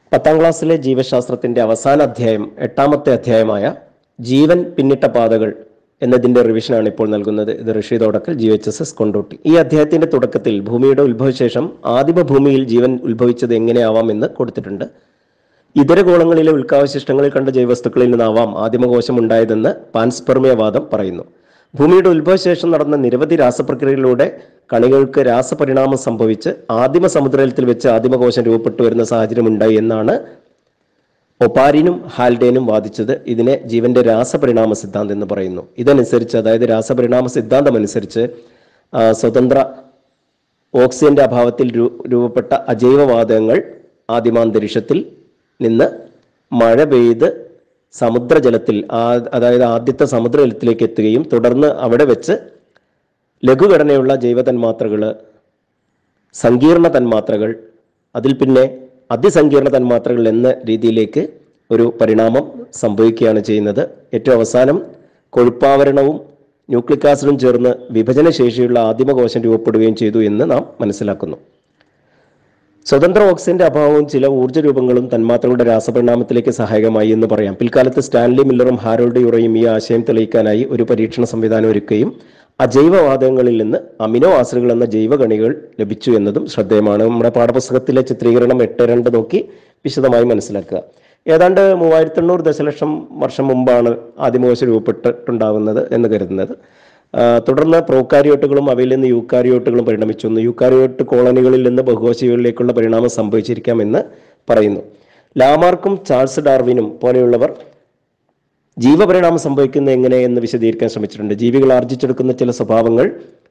പത്താം ക്ലാസ്സിലെ ജീവശാസ്ത്രത്തിന്റെ അവസാന അധ്യായം എട്ടാമത്തെ അധ്യായമായ ജീവൻ പിന്നിട്ട പാതകൾ എന്നതിന്റെ റിവിഷനാണ് ഇപ്പോൾ നൽകുന്നത് ഇത് Rishi Thodakkal G H S S Kondotty ഈ അധ്യായത്തിന്റെ തുടക്കത്തിൽ ഭൂമിയുടെ ഉത്ഭവശേഷം ആദിമ ഭൂമിയിൽ ജീവൻ ഉത്ഭവിച്ചത് എങ്ങനെയാവാം എന്ന് കൊടുത്തിട്ടുണ്ട് ഇതര ഗോളങ്ങളിലെ ഉൽക്കാവശിഷ്ടങ്ങളിൽ കണ്ട ജൈവവസ്തുക്കളിൽ നിന്നാവാം ആദിമകോശം ഉണ്ടായതെന്ന് പാൻസ്പെർമിയവാദം പറയുന്നു ഭൂമിയുടെ ഉത്ഭവശേഷം നടന്ന നിരവധി രാസപ്രക്രിയകളിലൂടെ കണികൾക്ക് രാസപരിണാമം സംഭവിച്ച് ആദിമ സമുദ്രത്തിൽ വെച്ച് ആദിമകോശം രൂപപ്പെട്ടു വരുന്ന സാഹചര്യം ഉണ്ടായി എന്നാണ് ഒപ്പാരിനും ഹാൽഡേനും വാദിച്ചത് ഇതിനെ ജീവന്റെ രാസപരിണാമ സിദ്ധാന്തം എന്ന് പറയുന്നു ഇതനുസരിച്ച് അതായത് രാസപരിണാമ സിദ്ധാന്തം അനുസരിച്ച് ആ, സ്വതന്ത്ര ഓക്സിജന്റെ അഭാവത്തിൽ രൂ- രൂപപ്പെട്ട അജൈവവാതകങ്ങൾ ആദിമാന്തരീക്ഷത്തിൽ നിന്ന് മഴ പെയ്ത് സമുദ്രജലത്തിൽ ആ- അതായത് ആദ്യത്തെ സമുദ്രജലത്തിലേക്ക് എത്തുകയും തുടർന്ന് അവിടെ വെച്ച് ലഘുഘടനയുള്ള ജൈവ തന്മാത്രകൾ സങ്കീർണ തന്മാത്രകൾ അതിൽ പിന്നെ അതിസങ്കീർണ തന്മാത്രകൾ എന്ന രീതിയിലേക്ക് ഒരു പരിണാമം സംഭവിക്കുകയാണ് ചെയ്യുന്നത് ഏറ്റവും അവസാനം കൊഴുപ്പാവരണവും ന്യൂക്ലിക് ആസിഡും ചേർന്ന് വിഭജനശേഷിയുള്ള ആദിമകോശം രൂപപ്പെടുകയും ചെയ്തു എന്ന് നാം മനസ്സിലാക്കുന്നു സ്വതന്ത്ര ഓക്സിജന്റെ അഭാവവും ചില ഊർജ്ജ രൂപങ്ങളും തന്മാത്രകളുടെ രാസപരിണാമത്തിലേക്ക് സഹായകമായി എന്ന് പറയാം പിൽക്കാലത്ത് സ്റ്റാൻലി മില്ലറും ഹാരോൾഡ് യുറയും ഈ ആശയം തെളിയിക്കാനായി ഒരു പരീക്ഷണ സംവിധാനം ഒരുക്കുകയും അജൈവവാതകങ്ങളിൽ നിന്ന് അമിനോ ആസിഡുകൾ എന്ന ജൈവകണികൾ ലഭിച്ചു എന്നതും ശ്രദ്ധേയമാണ് നമ്മുടെ പാഠപുസ്തകത്തിലെ ചിത്രീകരണം എട്ട് രണ്ട് നോക്കി വിശദമായി മനസ്സിലാക്കുക ഏതാണ്ട് മൂവായിരത്തി എണ്ണൂറ് ദശലക്ഷം വർഷം മുമ്പാണ് ആദിമകോശം രൂപപ്പെട്ടിട്ടുണ്ടാകുന്നത് എന്ന് കരുതുന്നത് ആ, തുടർന്ന് പ്രോക്കാരിയോട്ടുകളും അവയിൽ നിന്ന് യൂക്കാരിയോട്ടുകളും പരിണമിച്ചു വന്നു യൂക്കാരിയോട്ട് കോളനികളിൽ നിന്ന് ബഹുകോശികളിലേക്കുള്ള പരിണാമം സംഭവിച്ചിരിക്കാമെന്ന് പറയുന്നു ലാമാർക്കും ചാൾസ് ഡാർവിനും പോലെയുള്ളവർ ജീവപരിണാമം സംഭവിക്കുന്നത് എങ്ങനെ എന്ന് വിശദീകരിക്കാൻ ശ്രമിച്ചിട്ടുണ്ട് ജീവികൾ ആർജിച്ചെടുക്കുന്ന ചില സ്വഭാവങ്ങൾ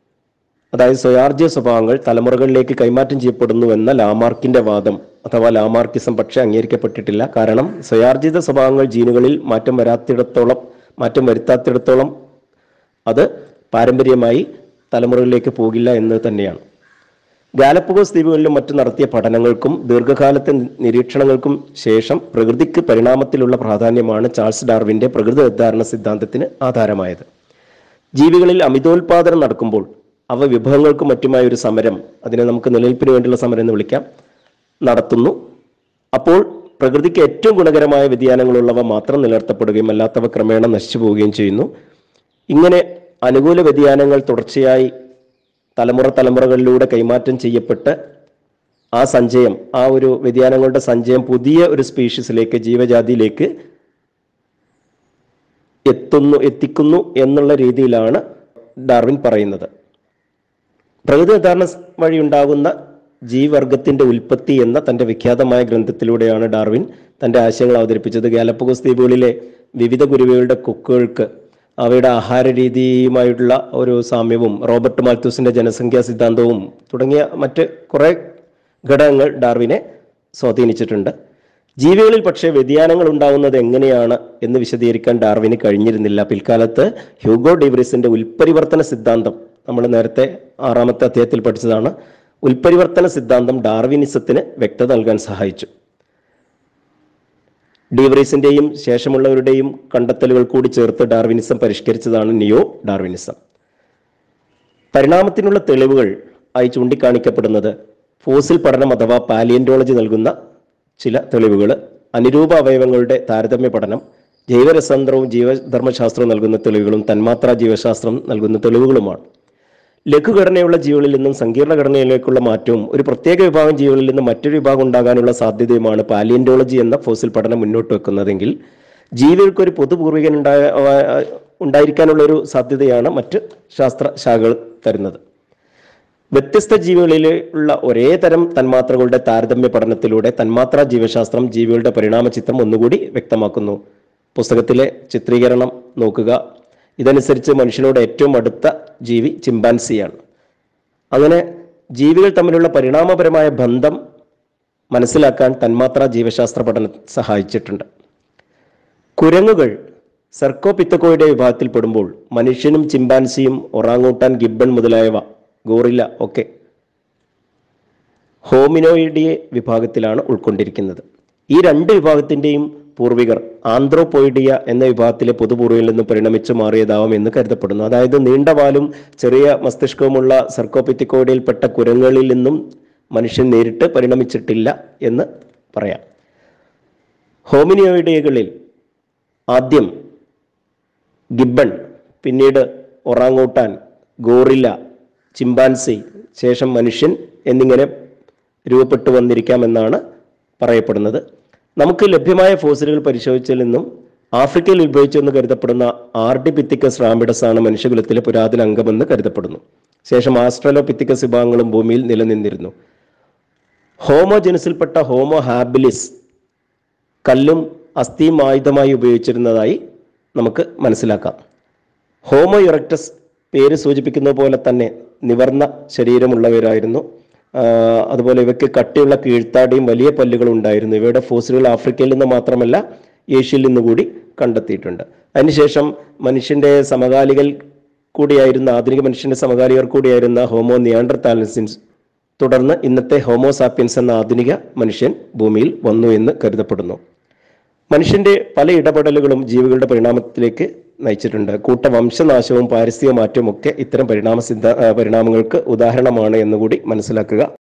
അതായത് സ്വയാർജ്യ സ്വഭാവങ്ങൾ തലമുറകളിലേക്ക് കൈമാറ്റം ചെയ്യപ്പെടുന്നു എന്ന ലാമാർക്കിന്റെ വാദം അഥവാ ലാമാർക്കിസം പക്ഷേ അംഗീകരിക്കപ്പെട്ടിട്ടില്ല കാരണം സ്വയാർജിത സ്വഭാവങ്ങൾ ജീനുകളിൽ മാറ്റം വരാത്തിടത്തോളം മാറ്റം വരുത്താത്തിടത്തോളം അത് പാരമ്പര്യമായി തലമുറകളിലേക്ക് പോകില്ല എന്ന് തന്നെയാണ് ഗാലപ്പഗോസ് ദ്വീപുകളിലും മറ്റു നടത്തിയ പഠനങ്ങൾക്കും ദീർഘകാലത്തെ നിരീക്ഷണങ്ങൾക്കും ശേഷം പ്രകൃതിക്ക് പരിണാമത്തിലുള്ള പ്രാധാന്യമാണ് ചാൾസ് ഡാർവിന്റെ പ്രകൃതി നിർദ്ധാരണ സിദ്ധാന്തത്തിന് ആധാരമായത് ജീവികളിൽ അമിതോൽപാദനം നടക്കുമ്പോൾ അവ വിഭവങ്ങൾക്കും മറ്റുമായ ഒരു സമരം അതിനെ നമുക്ക് നിലനിൽപ്പിന് വേണ്ടിയുള്ള സമരം എന്ന് വിളിക്കാം നടത്തുന്നു അപ്പോൾ പ്രകൃതിക്ക് ഏറ്റവും ഗുണകരമായ വ്യതിയാനങ്ങളുള്ളവ മാത്രം നിലനിർത്തപ്പെടുകയും അല്ലാത്തവ ക്രമേണ നശിച്ചു പോവുകയും ചെയ്യുന്നു ഇങ്ങനെ അനുകൂല വ്യതിയാനങ്ങൾ തുടർച്ചയായി തലമുറ തലമുറകളിലൂടെ കൈമാറ്റം ചെയ്യപ്പെട്ട് ആ സഞ്ചയം ആ ഒരു വ്യതിയാനങ്ങളുടെ സഞ്ചയം പുതിയ ഒരു സ്പീഷീസിലേക്ക് ജീവജാതിയിലേക്ക് എത്തുന്നു എത്തിക്കുന്നു എന്നുള്ള രീതിയിലാണ് ഡാർവിൻ പറയുന്നത് പ്രകൃതി നിർദ്ധാരണ വഴി ഉണ്ടാകുന്ന ജീവർഗത്തിന്റെ ഉൽപ്പത്തി എന്ന തന്റെ വിഖ്യാതമായ ഗ്രന്ഥത്തിലൂടെയാണ് ഡാർവിൻ തന്റെ ആശയങ്ങൾ അവതരിപ്പിച്ചത് ഗാലപ്പഗോസ് ദ്വീപുകളിലെ വിവിധ കുരുവികളുടെ കൊക്കുകൾക്ക് അവയുടെ ആഹാര രീതിയുമായിട്ടുള്ള ഒരു സാമ്യവും റോബർട്ട് മാൽത്തൂസിന്റെ ജനസംഖ്യാ സിദ്ധാന്തവും തുടങ്ങിയ മറ്റ് കുറെ ഘടകങ്ങൾ ഡാർവിനെ സ്വാധീനിച്ചിട്ടുണ്ട് ജീവികളിൽ പക്ഷേ വ്യതിയാനങ്ങൾ ഉണ്ടാവുന്നത് എങ്ങനെയാണ് എന്ന് വിശദീകരിക്കാൻ ഡാർവിന് കഴിഞ്ഞിരുന്നില്ല പിൽക്കാലത്ത് ഹ്യൂഗോ ഡിവ്രിസിന്റെ ഉൽപരിവർത്തന സിദ്ധാന്തം നമ്മൾ നേരത്തെ ആറാമത്തെ അധ്യായത്തിൽ പഠിച്ചതാണ് ഉൽപരിവർത്തന സിദ്ധാന്തം ഡാർവിനിസത്തിന് വ്യക്തത നൽകാൻ സഹായിച്ചു ഡീവറീസിന്റെയും ശേഷമുള്ളവരുടെയും കണ്ടെത്തലുകൾ കൂടി ചേർത്ത് ഡാർവിനിസം പരിഷ്കരിച്ചതാണ് നിയോ ഡാർവിനിസം പരിണാമത്തിനുള്ള തെളിവുകൾ ആയി ചൂണ്ടിക്കാണിക്കപ്പെടുന്നത് ഫോസിൽ പഠനം അഥവാ പാലിയന്റോളജി നൽകുന്ന ചില തെളിവുകൾ അനുരൂപ അവയവങ്ങളുടെ താരതമ്യ പഠനം ജൈവരസതന്ത്രവും ജീവധർമ്മശാസ്ത്രവും നൽകുന്ന തെളിവുകളും തന്മാത്രാ ജീവശാസ്ത്രം നൽകുന്ന തെളിവുകളുമാണ് ലഘുഘടനയുള്ള ജീവികളിൽ നിന്നും സങ്കീർണ്ണ ഘടനയിലേക്കുള്ള മാറ്റവും ഒരു പ്രത്യേക വിഭാഗം ജീവികളിൽ നിന്ന് മറ്റൊരു വിഭാഗം ഉണ്ടാകാനുള്ള സാധ്യതയുമാണ് പാലിയന്റോളജി എന്ന ഫോസിൽ പഠനം മുന്നോട്ട് വെക്കുന്നതെങ്കിൽ ജീവികൾക്ക് ഒരു പൊതുപൂർവികൻ ഉണ്ടായ ഉണ്ടായിരിക്കാനുള്ള ഒരു സാധ്യതയാണ് മറ്റ് ശാസ്ത്ര ശാഖകൾ തരുന്നത് വ്യത്യസ്ത ജീവികളിൽ ഉള്ള ഒരേ തരം തന്മാത്രകളുടെ താരതമ്യ പഠനത്തിലൂടെ തന്മാത്രാ ജീവശാസ്ത്രം ജീവികളുടെ പരിണാമ ചിത്രം ഒന്നുകൂടി വ്യക്തമാക്കുന്നു പുസ്തകത്തിലെ ചിത്രീകരണം നോക്കുക ഇതനുസരിച്ച് മനുഷ്യനോട് ഏറ്റവും അടുത്ത ജീവി ചിമ്പാൻസിയാണ് അങ്ങനെ ജീവികൾ തമ്മിലുള്ള പരിണാമപരമായ ബന്ധം മനസ്സിലാക്കാൻ തന്മാത്രാ ജീവശാസ്ത്ര പഠനം സഹായിച്ചിട്ടുണ്ട് കുരങ്ങുകൾ സർക്കോപിത്തക്കോയുടെ വിഭാഗത്തിൽപ്പെടുമ്പോൾ മനുഷ്യനും ചിമ്പാൻസിയും ഒറാങ്ങൂട്ടാൻ ഗിബ്ബൺ മുതലായവ ഗോറില്ല ഒക്കെ ഹോമിനോയിഡിയെ വിഭാഗത്തിലാണ് ഉൾക്കൊണ്ടിരിക്കുന്നത് ഈ രണ്ട് വിഭാഗത്തിന്റെയും പൂർവികർ ആന്ത്രോപോയിഡിയ എന്ന വിഭാഗത്തിലെ പൊതുപൂർവ്വയിൽ നിന്ന് പരിണമിച്ചു മാറിയതാവാം എന്ന് കരുതപ്പെടുന്നു അതായത് നീണ്ട വാലും ചെറിയ മസ്തിഷ്കവുമുള്ള സർക്കോപിത്തിക്കോയിഡിൽപ്പെട്ട കുരങ്ങളിൽ നിന്നും മനുഷ്യൻ നേരിട്ട് പരിണമിച്ചിട്ടില്ല എന്ന് പറയാം ഹോമിനിയോയിഡുകളിൽ ആദ്യം ഗിബൺ പിന്നീട് ഒറാങ്ങൂട്ടാൻ ഗോറില്ല ചിമ്പാൻസി ശേഷം മനുഷ്യൻ എന്നിങ്ങനെ രൂപപ്പെട്ടു വന്നിരിക്കാമെന്നാണ് പറയപ്പെടുന്നത് നമുക്ക് ലഭ്യമായ ഫോസിലുകൾ പരിശോധിച്ചതിൽ നിന്നും ആഫ്രിക്കയിൽ ഉത്ഭവിച്ചെന്ന് കരുതപ്പെടുന്ന ആർഡിപിത്തിക്കസ് റാമിഡസ് ആണ് മനുഷ്യകുലത്തിലെ പുരാതന അംഗമെന്ന് കരുതപ്പെടുന്നു ശേഷം ആസ്ട്രലോപിത്തിക്കസ് വിഭാഗങ്ങളും ഭൂമിയിൽ നിലനിന്നിരുന്നു ഹോമോജനസിൽപ്പെട്ട ഹോമോ ഹാബിലിസ് കല്ലും അസ്ഥിയും ആയുധമായി ഉപയോഗിച്ചിരുന്നതായി നമുക്ക് മനസ്സിലാക്കാം ഹോമോ ഇറക്ടസ് പേര് സൂചിപ്പിക്കുന്ന പോലെ തന്നെ നിവർന്ന ശരീരമുള്ളവരായിരുന്നു ആ, അതുപോലെ ഇവയ്ക്ക് കട്ടിയുള്ള കീഴ്ത്താടിയും വലിയ പല്ലുകളും ഉണ്ടായിരുന്നു ഇവയുടെ ഫോസിലുകൾ ആഫ്രിക്കയിൽ നിന്ന് മാത്രമല്ല ഏഷ്യയിൽ നിന്ന് കൂടി കണ്ടെത്തിയിട്ടുണ്ട് അതിനുശേഷം മനുഷ്യന്റെ സമകാലികൾ കൂടിയായിരുന്ന ആധുനിക മനുഷ്യന്റെ സമകാലികർ കൂടിയായിരുന്ന ഹോമോ നിയാണ്ടർതാലൻസിൻസ് തുടർന്ന് ഇന്നത്തെ ഹോമോസാപ്പിയൻസ് എന്ന ആധുനിക മനുഷ്യൻ ഭൂമിയിൽ വന്നു എന്ന് കരുതപ്പെടുന്നു മനുഷ്യന്റെ പല ഇടപെടലുകളും ജീവികളുടെ പരിണാമത്തിലേക്ക് നയിച്ചിട്ടുണ്ട് കൂട്ടവംശനാശവും പാരിസ്ഥിതിക മാറ്റവും ഒക്കെ ഇത്തരം പരിണാമ സിദ്ധ ആ, പരിണാമങ്ങൾക്ക് ഉദാഹരണമാണ് എന്നുകൂടി മനസ്സിലാക്കുക